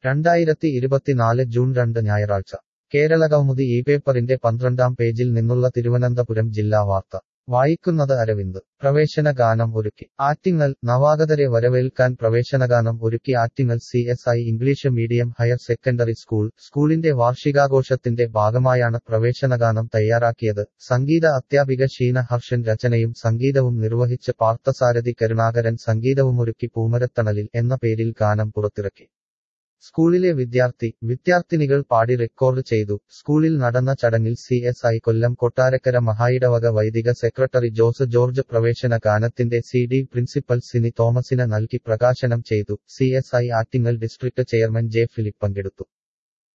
രണ്ടായിരത്തി ഇരുപത്തിനാല് ജൂൺ രണ്ട് ഞായറാഴ്ച കേരളകൗമുദി ഈ പേപ്പറിന്റെ പന്ത്രണ്ടാം പേജിൽ നിന്നുള്ള തിരുവനന്തപുരം ജില്ലാ വാർത്ത വായിക്കുന്നത് അരവിന്ദ് പ്രവേശനഗാനം ഒരുക്കി ആറ്റിങ്ങൽ നവാഗതരെ വരവേൽക്കാൻ പ്രവേശനഗാനം ഒരുക്കി Attingal C S I English medium higher secondary school സ്കൂളിന്റെ വാർഷികാഘോഷത്തിന്റെ ഭാഗമായാണ് പ്രവേശനഗാനം തയ്യാറാക്കിയത് സംഗീത അധ്യാപിക ഷീന ഹർഷൻ രചനയും സംഗീതവും നിർവഹിച്ച് പാർത്ഥസാരഥി കരുണാകരൻ സംഗീതവുമൊരുക്കി പൂമരത്തണലിൽ എന്ന പേരിൽ ഗാനം പുറത്തിറക്കി സ്കൂളിലെ വിദ്യാർത്ഥി വിദ്യാർത്ഥിനികൾ പാടി റെക്കോർഡ് ചെയ്തു സ്കൂളിൽ നടന്ന ചടങ്ങിൽ C S I Kollam Kottarakkara മഹായിടവക വൈദിക സെക്രട്ടറി ജോസ് ജോർജ് പ്രവേശന ഗാനത്തിന്റെ സി ഡി പ്രിൻസിപ്പൽ സിനി തോമസിന് നൽകി പ്രകാശനം ചെയ്തു C S I Attingal district chairman J Philip പങ്കെടുത്തു